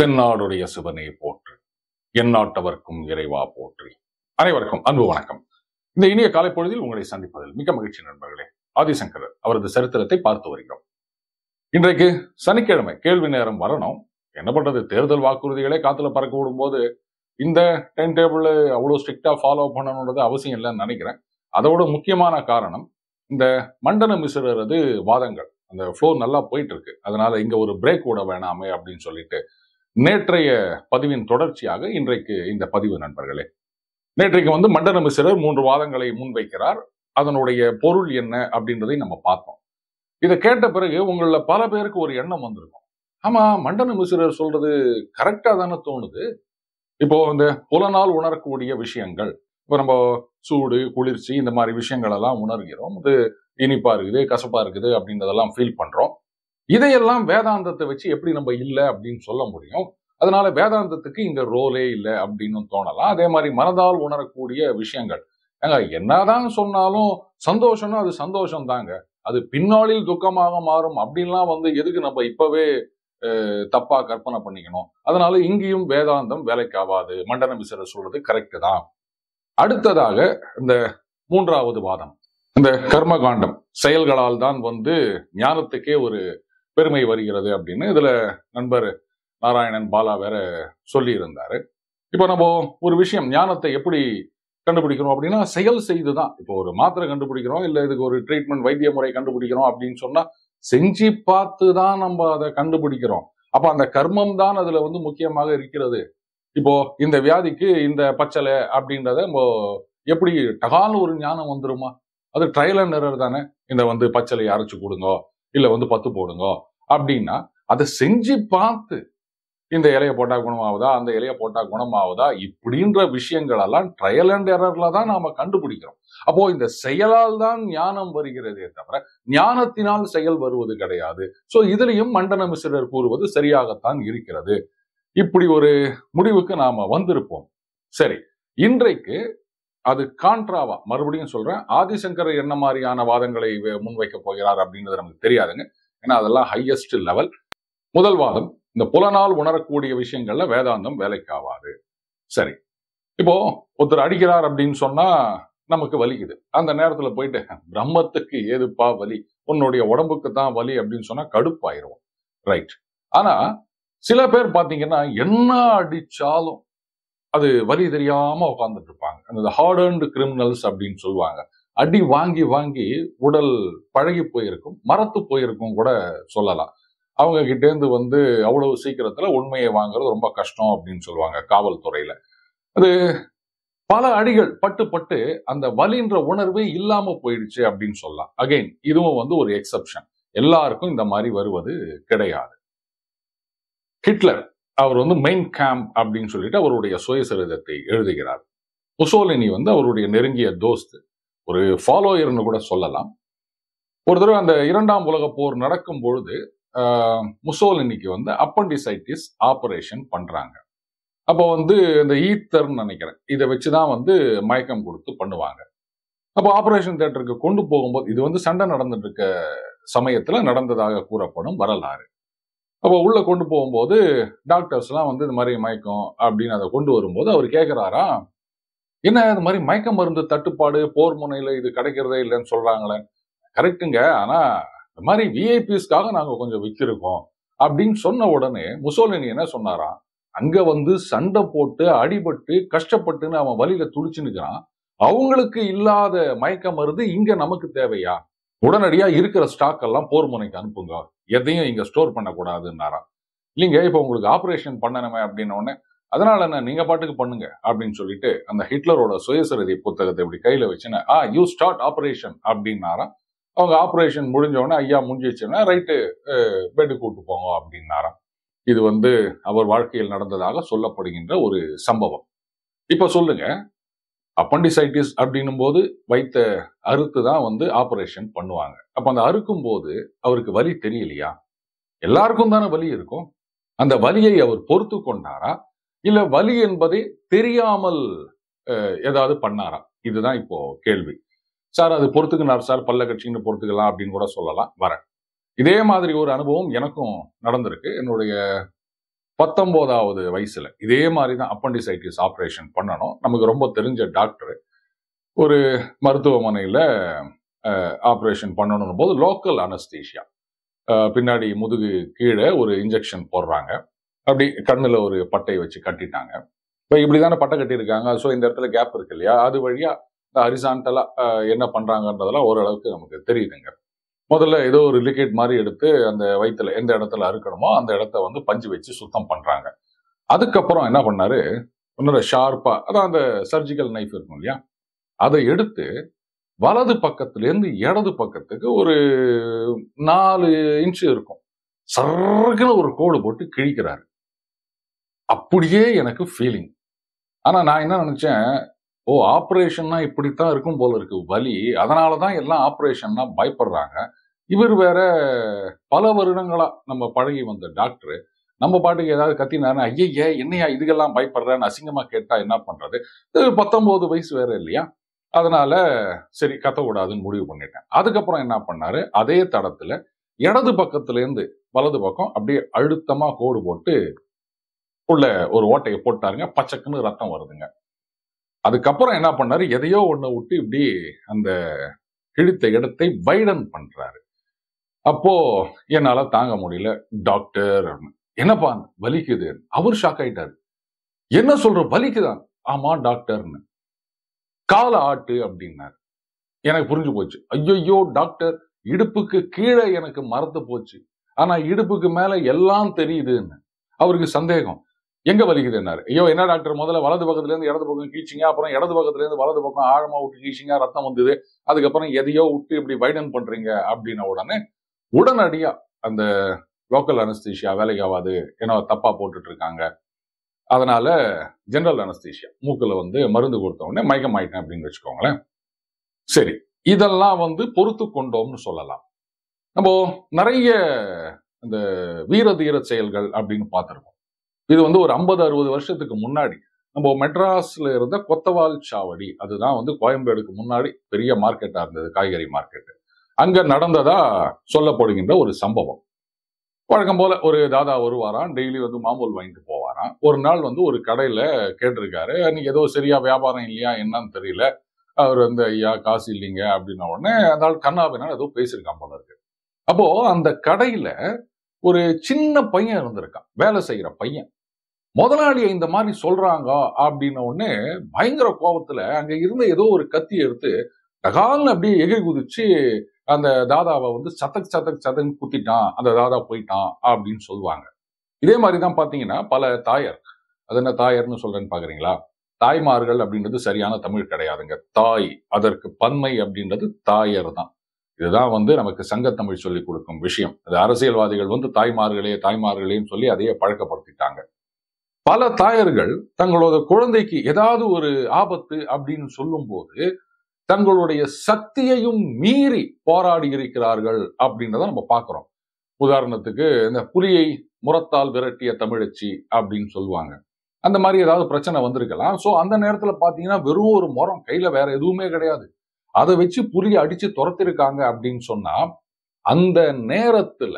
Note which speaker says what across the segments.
Speaker 1: தென்னாடுடைய சிவனே போற்று எந்நாட்டவர்க்கும் இறைவா போற்றி அனைவருக்கும் அன்பு வணக்கம் இந்த இனிய காலை பொழுதில் உங்களை சந்திப்பதில் மிக மகிழ்ச்சி நண்பர்களே ஆதிசங்கரர் அவரது சரித்திரத்தை பார்த்து வருகிறோம் இன்றைக்கு சனிக்கிழமை கேள்வி நேரம் வரணும் என்ன பண்றது தேர்தல் வாக்குறுதிகளே காத்துல பறக்க விடும்போது இந்த டைம் டேபிள் அவ்வளவு ஸ்ட்ரிக்டா ஃபாலோ பண்ணணுன்றது அவசியம் இல்லைன்னு நினைக்கிறேன் அதோட முக்கியமான காரணம் இந்த மண்டன மிஸ்ரரது வாதங்கள் அந்த ஃப்ளோ நல்லா போயிட்டு இருக்கு அதனால இங்க ஒரு பிரேக் விட வேணாமே அப்படின்னு சொல்லிட்டு நேற்றைய பதிவின் தொடர்ச்சியாக இன்றைக்கு இந்த பதிவு நண்பர்களே நேற்றைக்கு வந்து மண்டன மிஸ்ரர் மூன்று வாதங்களை முன்வைக்கிறார் அதனுடைய பொருள் என்ன அப்படின்றதை நம்ம பார்த்தோம் இதை கேட்ட பிறகு உங்கள பல பேருக்கு ஒரு எண்ணம் வந்திருக்கும் ஆமா மண்டன மிஸ்ரர் சொல்றது கரெக்டா தானே தோணுது இப்போ இந்த புலனால் உணரக்கூடிய விஷயங்கள் இப்போ நம்ம சூடு குளிர்ச்சி இந்த மாதிரி விஷயங்கள் எல்லாம் உணர்கிறோம் இது இனிப்பா இருக்குது கசப்பா இருக்குது அப்படின்றதெல்லாம் ஃபீல் பண்றோம் இதையெல்லாம் வேதாந்தத்தை வச்சு எப்படி நம்ம இல்லை அப்படின்னு சொல்ல முடியும் அதனால வேதாந்தத்துக்கு இங்க ரோலே இல்லை அப்படின்னு தோணலாம் அதே மாதிரி மனதால் உணரக்கூடிய விஷயங்கள் ஏங்க என்னதான் சொன்னாலும் சந்தோஷம்னா அது சந்தோஷம் தாங்க அது பின்னாளில் துக்கமாக மாறும் அப்படின்லாம் வந்து எதுக்கு நம்ம இப்பவே அஹ், தப்பா கற்பனை பண்ணிக்கணும் அதனால இங்கேயும் வேதாந்தம் வேலைக்கு ஆகாது மண்டன விசிற சொல்றது கரெக்ட் தான் அடுத்ததாக இந்த மூன்றாவது வாதம் இந்த கர்மகாண்டம் செயல்களால் தான் வந்து ஞானத்துக்கே ஒரு பெருமை வருகிறது அப்படின்னு இதுல நண்பர் நாராயணன் பாலா வேற சொல்லி இருந்தாரு இப்போ நம்ம ஒரு விஷயம் ஞானத்தை எப்படி கண்டுபிடிக்கிறோம் அப்படின்னா செயல் செய்து தான் இப்போ ஒரு மாத்திரை கண்டுபிடிக்கிறோம் இல்ல இதுக்கு ஒரு ட்ரீட்மெண்ட் வைத்திய முறை கண்டுபிடிக்கிறோம் அப்படின்னு சொன்னா செஞ்சு பார்த்து தான் நம்ம அதை கண்டுபிடிக்கிறோம் அப்ப அந்த கர்மம் தான் அதுல வந்து முக்கியமாக இருக்கிறது இப்போ இந்த வியாதிக்கு இந்த பச்சலை அப்படின்றத நம்ம எப்படி டகால்னு ஒரு ஞானம் வந்துருமா அது ட்ரையல் அண்ட் எரர் தானே இந்த வந்து பச்சலை அரைச்சு கொடுங்க இல்ல வந்து பத்து போடுங்க அப்படின்னா அதை செஞ்சு பார்த்து இந்த இலைய போட்டா குணமாகுதா அந்த இலைய போட்டா குணமாகுதா இப்படின்ற விஷயங்கள் எல்லாம் ட்ரையல் அண்ட் எரர்ல தான் நாம கண்டுபிடிக்கிறோம் அப்போ இந்த செயலால் தான் ஞானம் வருகிறதே தவிர ஞானத்தினால் செயல் வருவது கிடையாது சோ இதுலயும் மண்டன மிஸ்ரர் கூறுவது சரியாகத்தான் இருக்கிறது இப்படி ஒரு முடிவுக்கு நாம வந்திருப்போம் சரி இன்றைக்கு அது கான்ட்ராவா மறுபடியும் சொல்றேன் ஆதிசங்கர் என்ன மாதிரியான வாதங்களை வே- முன்வைக்க போகிறார் அப்படின்றது நமக்கு தெரியாதுங்க ஏன்னா அதெல்லாம் ஹையஸ்ட் லெவல் முதல் வாதம் இந்த புலனால் உணரக்கூடிய விஷயங்கள்ல வேதாந்தம் வேலைக்காவாது சரி இப்போ ஒருத்தர் அடிக்கிறார் அப்படின்னு சொன்னா நமக்கு வலிக்குது அந்த நேரத்துல போயிட்டு பிரம்மத்துக்கு ஏதுப்பா வலி உன்னுடைய உடம்புக்கு தான் வலி அப்படின்னு சொன்னா கடுப்பாயிருவோம் ரைட் ஆனா சில பேர் பாத்தீங்கன்னா என்ன அடிச்சாலும் அது வலி தெரியாம உட்கார்ந்துட்டு இருப்பாங்க அந்த ஹார்ட் அண்ட் கிரிமினல்ஸ் அப்படின்னு சொல்லுவாங்க அடி வாங்கி வாங்கி உடல் பழகி போயிருக்கும் மரத்து போயிருக்கும் கூட சொல்லலாம் அவங்க கிட்ட இருந்து வந்து அவ்வளவு சீக்கிரத்துல உண்மையை வாங்குறது ரொம்ப கஷ்டம் அப்படின்னு சொல்லுவாங்க காவல்துறையில அது பல அடிகள் பட்டு பட்டு அந்த வலின்ற உணர்வே இல்லாம போயிடுச்சு அப்படின்னு சொல்லலாம் அகைன் இதுவும் வந்து ஒரு எக்ஸப்ஷன் எல்லாருக்கும் இந்த மாதிரி வருவது கிடையாது ஹிட்லர் அவர் வந்து மெயின் கேம்ப் அப்படின்னு சொல்லிட்டு அவருடைய சுயசரிதத்தை எழுதுகிறார் முசோலினி வந்து அவருடைய நெருங்கிய தோஸ்து ஒரு ஃபாலோயர்னு கூட சொல்லலாம் ஒரு தடவை அந்த இரண்டாம் உலக போர் நடக்கும் பொழுது ஆஹ், முசோலினிக்கு வந்து அப்பண்டிசைட்டிஸ் ஆபரேஷன் பண்றாங்க அப்போ வந்து இந்த ஈத்தர்ன்னு நினைக்கிறேன் இதை வச்சுதான் வந்து மயக்கம் கொடுத்து பண்ணுவாங்க அப்போ ஆபரேஷன் தியேட்டருக்கு கொண்டு போகும்போது இது வந்து சண்டை நடந்துட்டு இருக்க சமயத்துல நடந்ததாக கூறப்படும் வரலாறு அப்போ உள்ள கொண்டு போகும்போது டாக்டர்ஸ்லாம் வந்து இந்த மாதிரி மயக்கம் அப்படின்னு அதை கொண்டு வரும்போது அவர் கேட்கிறாரா என்ன இந்த மாதிரி மயக்க மருந்து தட்டுப்பாடு போர் முனையில இது கிடைக்கிறதே இல்லைன்னு சொல்றாங்களே கரெக்டுங்க ஆனா இந்த மாதிரி விஐபிஸ்க்காக நாங்க கொஞ்சம் வித்திருக்கோம் அப்படின்னு சொன்ன உடனே முசோலினி என்ன சொன்னாராம் அங்க வந்து சண்டை போட்டு அடிபட்டு கஷ்டப்பட்டுன்னு அவன் வழியில துடிச்சு நிக்கிறான் அவங்களுக்கு இல்லாத மயக்க மருந்து இங்க நமக்கு தேவையா உடனடியா இருக்கிற ஸ்டாக் எல்லாம் போர் முனைக்கு அனுப்புங்க எதையும் இங்க ஸ்டோர் பண்ணக்கூடாதுன்னாராம் இல்லைங்க இப்ப உங்களுக்கு ஆபரேஷன் பண்ணணுமே அப்படின்ன உடனே அதனால என்ன நீங்க பாட்டுக்கு பண்ணுங்க அப்படின்னு சொல்லிட்டு அந்த ஹிட்லரோட சுயசரிதை புத்தகத்தை இப்படி கையில வச்சுன்னு ஆ யூ ஸ்டார்ட் ஆபரேஷன் அப்படின்னாராம் அவங்க ஆபரேஷன் முடிஞ்ச உடனே ஐயா முடிஞ்சிச்சுன்னா ரைட்டு பெட்டு கூட்டு போங்க அப்படின்னாராம் இது வந்து அவர் வாழ்க்கையில் நடந்ததாக சொல்லப்படுகின்ற ஒரு சம்பவம் இப்ப சொல்லுங்க அப்பண்டிசைட்டிஸ் அப்படின்னும் போது வைத்த அறுத்து தான் வந்து ஆபரேஷன் பண்ணுவாங்க அப்ப அந்த அறுக்கும் போது அவருக்கு வலி தெரியலையா எல்லாருக்கும் தானே வலி இருக்கும் அந்த வலியை அவர் பொறுத்து கொண்டாரா இல்ல வலி என்பதை தெரியாமல் அஹ், ஏதாவது பண்ணாரா இதுதான் இப்போ கேள்வி சார் அது பொறுத்துக்கினார் சார் பல்ல கட்சின்னு பொறுத்துக்கலாம் அப்படின்னு கூட சொல்லலாம் வரேன் இதே மாதிரி ஒரு அனுபவம் எனக்கும் நடந்திருக்கு என்னுடைய பத்தொன்பதாவது வயசுல இதே மாதிரி தான் அப்பண்டிசைட்டிஸ் ஆப்ரேஷன் பண்ணணும் நமக்கு ரொம்ப தெரிஞ்ச டாக்டர் ஒரு மருத்துவமனையில ஆப்ரேஷன் பண்ணணும் போது லோக்கல் அனஸ்தீஷியா பின்னாடி முதுகு கீழே ஒரு இன்ஜெக்ஷன் போடுறாங்க அப்படி கண்ணுல ஒரு பட்டை வச்சு கட்டிட்டாங்க இப்போ இப்படிதானே பட்டை கட்டியிருக்காங்க ஸோ இந்த இடத்துல கேப் இருக்கு இல்லையா அது வழியா இந்த ஹரிசான்டலா என்ன பண்றாங்கன்றதெல்லாம் ஓரளவுக்கு நமக்கு தெரியுதுங்க முதல்ல ஏதோ ஒரு லிக்விட் மாதிரி எடுத்து அந்த வயிற்றுல எந்த இடத்துல அறுக்கணுமோ அந்த இடத்த வந்து பஞ்சு வச்சு சுத்தம் பண்றாங்க அதுக்கப்புறம் என்ன பண்ணாரு இன்னொரு ஷார்ப்பா அதான் அந்த சர்ஜிக்கல் நைஃப் இருக்கும் இல்லையா அதை எடுத்து வலது பக்கத்துலேருந்து இடது பக்கத்துக்கு ஒரு நாலு இன்ச் இருக்கும் சர்க்குன்னு ஒரு கோடு போட்டு கிழிக்கிறாரு அப்படியே எனக்கு ஃபீலிங் ஆனா நான் என்ன நினைச்சேன் ஓ ஆப்ரேஷன்னா இப்படித்தான் இருக்கும் போல இருக்கு வலி அதனாலதான் எல்லாம் ஆப்ரேஷன்னா பயப்படுறாங்க இவர் வேற பல வருடங்களா நம்ம பழகி வந்த டாக்டர் நம்ம பாட்டுக்கு ஏதாவது கத்தினாரு ஐயய்ய என்னையா இதுக்கெல்லாம் பயப்படுறேன்னு அசிங்கமா கேட்டா என்ன பண்றது இது பத்தொன்பது வயசு வேற இல்லையா அதனால சரி கத்தக்கூடாதுன்னு முடிவு பண்ணிட்டேன் அதுக்கப்புறம் என்ன பண்ணாரு அதே தடத்துல இடது பக்கத்துல இருந்து வலது பக்கம் அப்படியே அழுத்தமா கோடு போட்டு உள்ள ஒரு ஓட்டையை போட்டாருங்க பச்சக்குன்னு ரத்தம் வருதுங்க அதுக்கப்புறம் என்ன பண்ணாரு எதையோ ஒண்ணு விட்டு இப்படி அந்த கிழித்த இடத்தை வைடன் பண்றாரு அப்போ என்னால தாங்க முடியல டாக்டர் என்னப்பா வலிக்குது அவர் ஷாக் ஆயிட்டாரு என்ன சொல்ற வலிக்குதான் ஆமா டாக்டர்னு கால ஆட்டு அப்படின்னாரு எனக்கு புரிஞ்சு போச்சு ஐயோ டாக்டர் இடுப்புக்கு கீழே எனக்கு மறந்து போச்சு ஆனா இடுப்புக்கு மேல எல்லாம் தெரியுதுன்னு அவருக்கு சந்தேகம் எங்க வலிக்குதுன்னாரு ஐயோ என்ன டாக்டர் முதல்ல வலது பக்கத்துல இருந்து இடது பக்கம் கீச்சிங்க அப்புறம் இடது பக்கத்துல இருந்து வலது பக்கம் ஆழமா விட்டு கீச்சிங்க ரத்தம் வந்தது அதுக்கப்புறம் எதையோ விட்டு இப்படி வைடன் பண்றீங்க அப்படின்ன உடனே உடனடியா அந்த லோக்கல் அனஸ்தீஷியா வேலைக்கு ஆகாது ஏன்னா தப்பா போட்டுட்டு இருக்காங்க அதனால ஜெனரல் அனஸ்தீஷியா மூக்குல வந்து மருந்து கொடுத்த உடனே மயக்கம் ஆயிட்டேன் அப்படின்னு வச்சுக்கோங்களேன் சரி இதெல்லாம் வந்து பொறுத்து கொண்டோம்னு சொல்லலாம் நம்ம நிறைய இந்த வீர தீர செயல்கள் அப்படின்னு பார்த்துருக்கோம் இது வந்து ஒரு ஐம்பது அறுபது வருஷத்துக்கு முன்னாடி நம்ம மெட்ராஸ்ல இருந்த கொத்தவால் சாவடி அதுதான் வந்து கோயம்பேடுக்கு முன்னாடி பெரிய மார்க்கெட்டா இருந்தது காய்கறி மார்க்கெட் அங்க நடந்ததா சொல்லப்படுகின்ற ஒரு சம்பவம் வழக்கம் போல ஒரு தாதா வருவாராம் டெய்லி வந்து மாமூல் வாங்கிட்டு போவாராம் ஒரு நாள் வந்து ஒரு கடையில கேட்டிருக்காரு அன்னைக்கு ஏதோ சரியா வியாபாரம் இல்லையா என்னன்னு தெரியல அவர் வந்து ஐயா காசு இல்லைங்க அப்படின்ன உடனே அந்த ஆள் கண்ணாபின்னா ஏதோ பேசியிருக்கான் போல இருக்கு அப்போ அந்த கடையில ஒரு சின்ன பையன் இருந்திருக்கான் வேலை செய்யற பையன் முதலாளியை இந்த மாதிரி சொல்றாங்க அப்படின்ன உடனே பயங்கர கோபத்துல அங்க இருந்த ஏதோ ஒரு கத்தி எடுத்து தகால்னு அப்படியே எகிரி குதிச்சு அந்த தாதாவை வந்து சதக் சதக் சதக் குத்திட்டான் அந்த தாதா போயிட்டான் அப்படின்னு சொல்லுவாங்க இதே மாதிரி தான் பாத்தீங்கன்னா பல தாயர் அது என்ன தாயர்னு சொல்றேன்னு பாக்குறீங்களா தாய்மார்கள் அப்படின்றது சரியான தமிழ் கிடையாதுங்க தாய் அதற்கு பன்மை அப்படின்றது தாயர் தான் இதுதான் வந்து நமக்கு சங்கத்தமிழ் சொல்லி கொடுக்கும் விஷயம் அது அரசியல்வாதிகள் வந்து தாய்மார்களே தாய்மார்களேன்னு சொல்லி அதையே பழக்கப்படுத்திட்டாங்க பல தாயர்கள் தங்களோட குழந்தைக்கு ஏதாவது ஒரு ஆபத்து அப்படின்னு சொல்லும்போது தங்களுடைய சக்தியையும் மீறி போராடி இருக்கிறார்கள் அப்படின்றத நம்ம பார்க்கிறோம் உதாரணத்துக்கு இந்த புலியை முரத்தால் விரட்டிய தமிழச்சி அப்படின்னு சொல்லுவாங்க அந்த மாதிரி ஏதாவது பிரச்சனை வந்திருக்கலாம் ஸோ அந்த நேரத்துல பாத்தீங்கன்னா வெறும் ஒரு முறம் கையில வேற எதுவுமே கிடையாது அதை வச்சு புலியை அடிச்சு துரத்திருக்காங்க அப்படின்னு சொன்னா அந்த நேரத்துல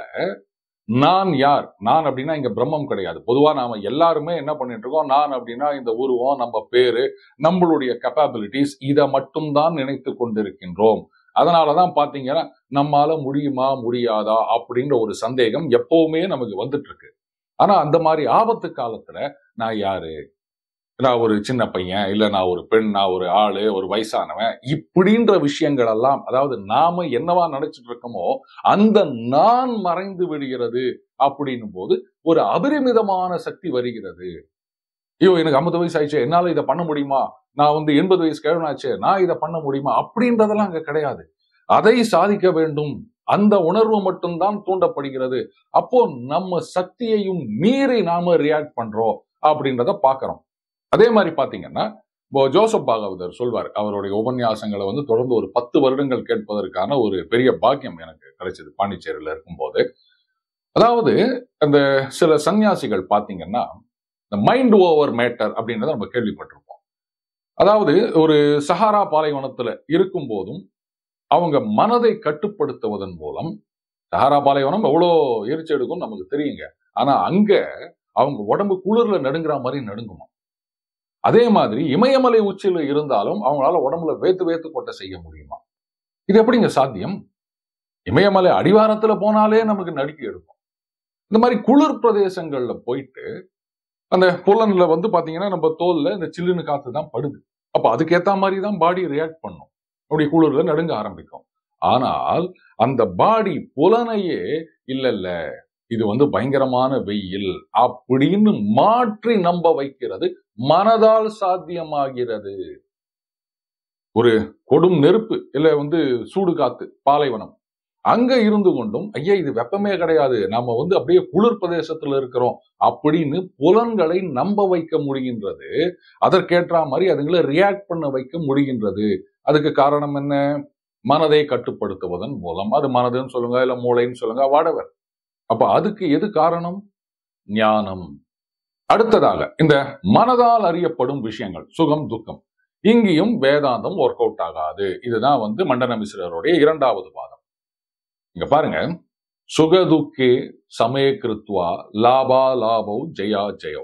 Speaker 1: நான் யார் நான் அப்படின்னா இங்க பிரம்மம் கிடையாது பொதுவா நாம எல்லாருமே என்ன பண்ணிட்டு இருக்கோம் நான் அப்படின்னா இந்த உருவம் நம்ம பேரு நம்மளுடைய கெப்பாபிலிட்டிஸ் இதை மட்டும்தான் நினைத்து கொண்டிருக்கின்றோம் அதனாலதான் பாத்தீங்கன்னா நம்மால முடியுமா முடியாதா அப்படின்ற ஒரு சந்தேகம் எப்பவுமே நமக்கு வந்துட்டு இருக்கு ஆனா அந்த மாதிரி ஆபத்து காலத்துல நான் யாரு நான் ஒரு சின்ன பையன் இல்ல நான் ஒரு பெண் நான் ஒரு ஆளு ஒரு வயசானவன் இப்படின்ற விஷயங்கள் எல்லாம் அதாவது நாம என்னவா நினைச்சிட்டு இருக்கோமோ அந்த நான் மறைந்து விடுகிறது அப்படின்னும் போது ஒரு அபரிமிதமான சக்தி வருகிறது ஐயோ எனக்கு ஐம்பது வயசு ஆயிடுச்சு என்னால இதை பண்ண முடியுமா நான் வந்து எண்பது வயசு கிழவனாச்சு நான் இதை பண்ண முடியுமா அப்படின்றதெல்லாம் அங்க கிடையாது அதை சாதிக்க வேண்டும் அந்த உணர்வு மட்டும்தான் தூண்டப்படுகிறது அப்போ நம்ம சக்தியையும் மீறி நாம ரியாக்ட் பண்றோம் அப்படின்றத பாக்குறோம் அதே மாதிரி பாத்தீங்கன்னா இப்போ ஜோசப் பாகவதர் சொல்வார் அவருடைய உபன்யாசங்களை வந்து தொடர்ந்து ஒரு பத்து வருடங்கள் கேட்பதற்கான ஒரு பெரிய பாக்கியம் எனக்கு கிடைச்சது பாண்டிச்சேரியில இருக்கும்போது அதாவது அந்த சில சன்னியாசிகள் பாத்தீங்கன்னா இந்த மைண்ட் ஓவர் மேட்டர் அப்படின்றத நம்ம கேள்விப்பட்டிருப்போம் அதாவது ஒரு சஹாரா பாலைவனத்துல இருக்கும் போதும் அவங்க மனதை கட்டுப்படுத்துவதன் மூலம் சஹாரா பாலைவனம் எவ்வளோ எரிச்சு எடுக்கும் நமக்கு தெரியுங்க ஆனா அங்க அவங்க உடம்பு குளிர்ல நடுங்குற மாதிரி நடுங்குமா அதே மாதிரி இமயமலை உச்சியில இருந்தாலும் அவங்களால உடம்புல வேத்து வேத்து கொட்ட செய்ய முடியுமா இது எப்படிங்க சாத்தியம் இமயமலை அடிவாரத்துல போனாலே நமக்கு நடுக்கி எடுக்கும் இந்த மாதிரி குளிர் பிரதேசங்கள்ல போயிட்டு அந்த புலன்ல வந்து பாத்தீங்கன்னா நம்ம தோல்ல இந்த சில்லுன்னு காத்து தான் படுது அப்ப அதுக்கேத்த மாதிரி தான் பாடி ரியாக்ட் பண்ணும் அப்படி குளிர்ல நடுங்க ஆரம்பிக்கும் ஆனால் அந்த பாடி புலனையே இல்ல இல்ல இது வந்து பயங்கரமான வெயில் அப்படின்னு மாற்றி நம்ப வைக்கிறது மனதால் சாத்தியமாகிறது ஒரு கொடும் நெருப்பு இல்ல வந்து சூடு காத்து பாலைவனம் அங்க இருந்து கொண்டும் ஐயா இது வெப்பமே கிடையாது நாம வந்து அப்படியே குளிர் பிரதேசத்துல இருக்கிறோம் அப்படின்னு புலன்களை நம்ப வைக்க முடிகின்றது அதற்கேற்ற மாதிரி அதுங்களை ரியாக்ட் பண்ண வைக்க முடிகின்றது அதுக்கு காரணம் என்ன மனதை கட்டுப்படுத்துவதன் மூலம் அது மனதுன்னு சொல்லுங்க இல்ல மூளைன்னு சொல்லுங்க வாடவர் அப்ப அதுக்கு எது காரணம் ஞானம் அடுத்ததாக இந்த மனதால் அறியப்படும் விஷயங்கள் சுகம் துக்கம் இங்கேயும் வேதாந்தம் ஒர்க் அவுட் ஆகாது இதுதான் வந்து மண்டன மிஸ்ரருடைய இரண்டாவது வாதம் இங்க பாருங்க சுகதுக்கே சமய கிருத்வா லாபா லாபோ ஜெயா ஜெயோ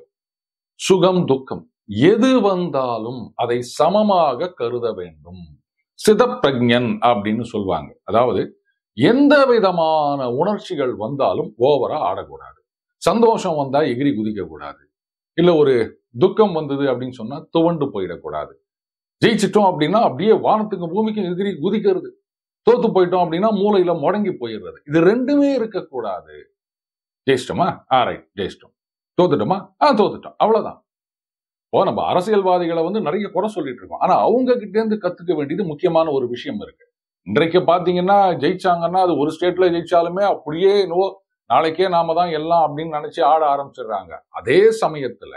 Speaker 1: சுகம் துக்கம் எது வந்தாலும் அதை சமமாக கருத வேண்டும் சிதப்பிரஜன் அப்படின்னு சொல்லுவாங்க அதாவது எந்த விதமான உணர்ச்சிகள் வந்தாலும் ஓவரா ஆடக்கூடாது சந்தோஷம் வந்தா எகிரி குதிக்க கூடாது இல்ல ஒரு துக்கம் வந்தது அப்படின்னு சொன்னா துவண்டு போயிடக்கூடாது ஜெயிச்சிட்டோம் அப்படின்னா அப்படியே வானத்துக்கு பூமிக்கும் எகிரி குதிக்கிறது தோத்து போயிட்டோம் அப்படின்னா மூளையில முடங்கி போயிடுறது இது ரெண்டுமே இருக்கக்கூடாது ஜெயிச்சிட்டோமா ஆ ரைட் ஜெயிச்சிட்டோம் தோத்துட்டோமா ஆ தோத்துட்டோம் அவ்வளவுதான் இப்போ நம்ம அரசியல்வாதிகளை வந்து நிறைய குறை சொல்லிட்டு இருக்கோம் ஆனா அவங்க கிட்ட இருந்து கத்துக்க வேண்டியது முக்கியமான ஒரு விஷயம் இருக்கு இன்றைக்கு பாத்தீங்கன்னா ஜெயிச்சாங்கன்னா அது ஒரு ஸ்டேட்ல ஜெயிச்சாலுமே அப்படியே என்னவோ நாளைக்கே நாம தான் எல்லாம் அப்படின்னு நினைச்சு ஆட ஆரம்பிச்சிடுறாங்க அதே சமயத்துல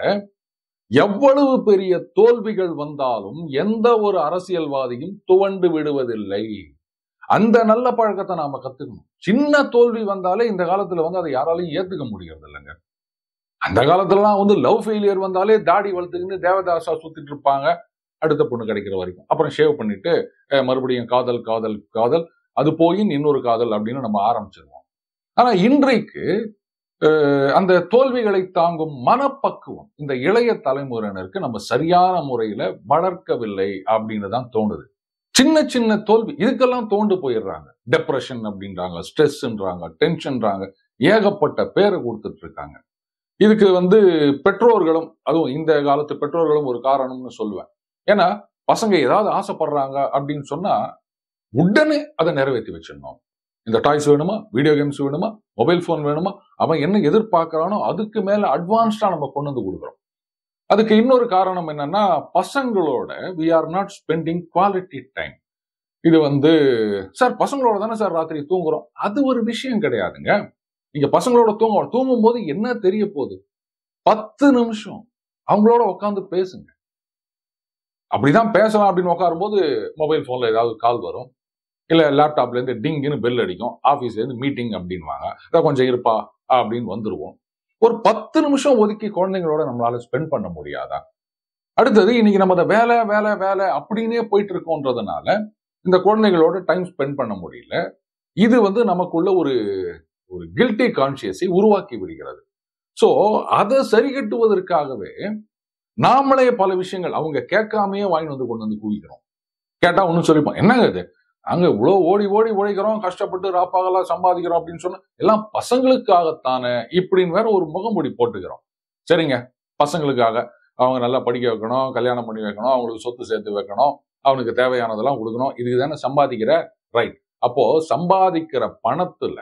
Speaker 1: எவ்வளவு பெரிய தோல்விகள் வந்தாலும் எந்த ஒரு அரசியல்வாதியும் துவண்டு விடுவதில்லை அந்த நல்ல பழக்கத்தை நாம கத்துக்கணும் சின்ன தோல்வி வந்தாலே இந்த காலத்துல வந்து அதை யாராலையும் ஏத்துக்க முடியறது இல்லைங்க அந்த காலத்துலலாம் வந்து லவ் ஃபெயிலியர் வந்தாலே தாடி வளர்த்துக்கின்னு தேவதாசா சுத்திட்டு இருப்பாங்க அடுத்த பொண்ணு கிடைக்கிற வரைக்கும் அப்புறம் ஷேவ் பண்ணிட்டு அஹ், மறுபடியும் காதல் காதல் காதல் அது போய் இன்னொரு காதல் அப்படின்னு நம்ம ஆரம்பிச்சிருவோம் ஆனா இன்றைக்கு அஹ், அந்த தோல்விகளை தாங்கும் மனப்பக்குவம் இந்த இளைய தலைமுறையினருக்கு நம்ம சரியான முறையில வளர்க்கவில்லை அப்படின்னு தான் தோணுது சின்ன சின்ன தோல்வி இதுக்கெல்லாம் தோண்டு போயிடுறாங்க டெப்ரெஷன் அப்படின்றாங்க ஸ்ட்ரெஸ்ன்றாங்க டென்ஷன்றாங்க ஏகப்பட்ட பேரை கொடுத்துட்டு இருக்காங்க இதுக்கு வந்து பெற்றோர்களும் அதுவும் இந்த காலத்து பெற்றோர்களும் ஒரு காரணம்னு சொல்லுவேன் ஏன்னா பசங்க ஏதாவது ஆசைப்படுறாங்க அப்படின்னு சொன்னா உடனே அதை நிறைவேற்றி வச்சிடணும் இந்த டாய்ஸ் வேணுமா வீடியோ கேம்ஸ் வேணுமா மொபைல் ஃபோன் வேணுமா அவன் என்ன எதிர்பார்க்கறானோ அதுக்கு மேல அட்வான்ஸ்டா நம்ம கொண்டு வந்து கொடுக்குறோம் அதுக்கு இன்னொரு காரணம் என்னன்னா பசங்களோட we are not spending quality time இது வந்து சார் பசங்களோட தானே சார் ராத்திரி தூங்குறோம் அது ஒரு விஷயம் கிடையாதுங்க நீங்க பசங்களோட தூங்க தூங்கும் போது என்ன தெரிய போகுது பத்து நிமிஷம் அவங்களோட உட்காந்து பேசுங்க அப்படிதான் பேசலாம் அப்படின்னு உட்காரும்போது மொபைல் போன்ல ஏதாவது கால் வரும் இல்ல லேப்டாப்ல இருந்து டிங்னு பெல் அடிக்கும் ஆபீஸ்ல இருந்து மீட்டிங் அப்படின்வாங்க "இதோ கொஞ்சம் இருப்பா அப்படின்னு வந்துருவோம் ஒரு பத்து நிமிஷம் ஒதுக்கி குழந்தைங்களோட நம்மளால ஸ்பெண்ட் பண்ண முடியாதா அடுத்தது இன்னைக்கு நம்ம அதை வேலை வேலை வேலை அப்படின்னே போயிட்டு இருக்கோன்றதுனால இந்த குழந்தைகளோட டைம் ஸ்பெண்ட் பண்ண முடியல இது வந்து நமக்குள்ள ஒரு ஒரு கில்ட்டி கான்சியஸை உருவாக்கி விடுகிறது சோ அதை சரி கட்டுவதற்காகவே நாமளே பல விஷயங்கள் அவங்க கேட்காமயே வாங்கி வந்து கொண்டு வந்து குவிக்கிறோம் கேட்டா ஒன்னும் சொல்லிப்போம் என்னங்க இது நாங்க இவ்வளோ ஓடி ஓடி உழைக்கிறோம் கஷ்டப்பட்டு ராப்பாகலாம் சம்பாதிக்கிறோம் அப்படின்னு சொன்னா எல்லாம் பசங்களுக்காகத்தானே இப்படின்னு வேற ஒரு முகமூடி போட்டுக்கிறோம் சரிங்க பசங்களுக்காக அவங்க நல்லா படிக்க வைக்கணும் கல்யாணம் பண்ணி வைக்கணும் அவங்களுக்கு சொத்து சேர்த்து வைக்கணும் அவனுக்கு தேவையானதெல்லாம் கொடுக்கணும் இதுக்கு தானே சம்பாதிக்கிற ரைட் அப்போ சம்பாதிக்கிற பணத்துல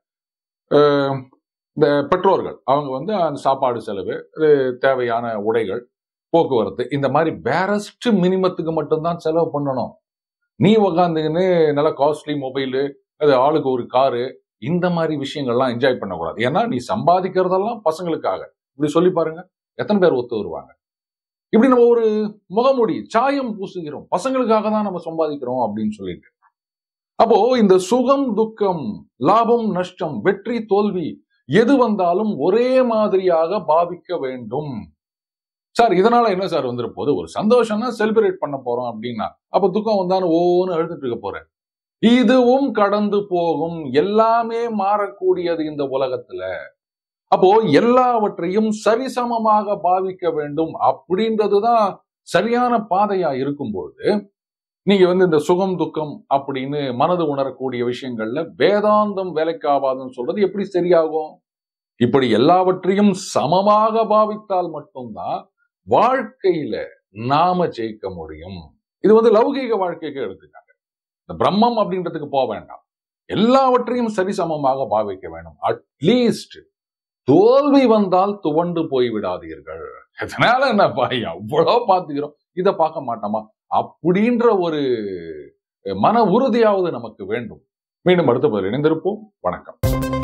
Speaker 1: அஹ், இந்த பெற்றோர்கள் அவங்க வந்து அந்த சாப்பாடு செலவு இது தேவையான உடைகள் போக்குவரத்து இந்த மாதிரி பேரஸ்ட் மினிமத்துக்கு மட்டும்தான் செலவு பண்ணணும் நீ உக்காந்துக்கின்னு நல்ல காஸ்ட்லி மொபைலு அது ஆளுக்கு ஒரு காரு இந்த மாதிரி விஷயங்கள்லாம் என்ஜாய் பண்ணக்கூடாது ஏன்னா நீ சம்பாதிக்கிறதெல்லாம் பசங்களுக்காக இப்படி சொல்லி பாருங்க எத்தனை பேர் ஒத்து வருவாங்க இப்படி நம்ம ஒரு முகமூடி சாயம் பூசுகிறோம் பசங்களுக்காக தான் நம்ம சம்பாதிக்கிறோம் அப்படின்னு சொல்லிட்டு அப்போ இந்த சுகம் துக்கம் லாபம் நஷ்டம் வெற்றி தோல்வி எது வந்தாலும் ஒரே மாதிரியாக பாவிக்க வேண்டும் சார் இதனால என்ன சார் வந்துரு போது ஒரு சந்தோஷம்னா செலிப்ரேட் பண்ண போறோம் அப்படின்னா அப்ப துக்கம் வந்தாலும் ஓன்னு அழுதுட்டு இருக்க போறேன் இதுவும் கடந்து போகும் எல்லாமே மாறக்கூடியது இந்த உலகத்துல அப்போ எல்லாவற்றையும் சரிசமமாக பாவிக்க வேண்டும் அப்படின்றதுதான் சரியான பாதையா இருக்கும்போது நீங்க வந்து இந்த சுகம் துக்கம் அப்படின்னு மனது உணரக்கூடிய விஷயங்கள்ல வேதாந்தம் வேலைக்காவாதுன்னு சொல்றது எப்படி சரியாகும் இப்படி எல்லாவற்றையும் சமமாக பாவித்தால் மட்டும்தான் வாழ்க்கையில நாம ஜெயிக்க முடியும் இது வந்து லௌகீக வாழ்க்கைக்கு எடுத்துக்காங்க இந்த பிரம்மம் அப்படின்றதுக்கு போக வேண்டாம் எல்லாவற்றையும் சரிசமமாக பாவிக்க வேண்டும் அட்லீஸ்ட் தோல்வி வந்தால் துவண்டு போய் விடாதீர்கள் அதனால என்னப்பா எவ்வளோ பார்த்துக்கிறோம் இதை பார்க்க மாட்டோமா அப்படின்ற ஒரு மன உறுதியாவது நமக்கு வேண்டும் மீண்டும் அடுத்த பதில் இணைந்திருப்போம் வணக்கம்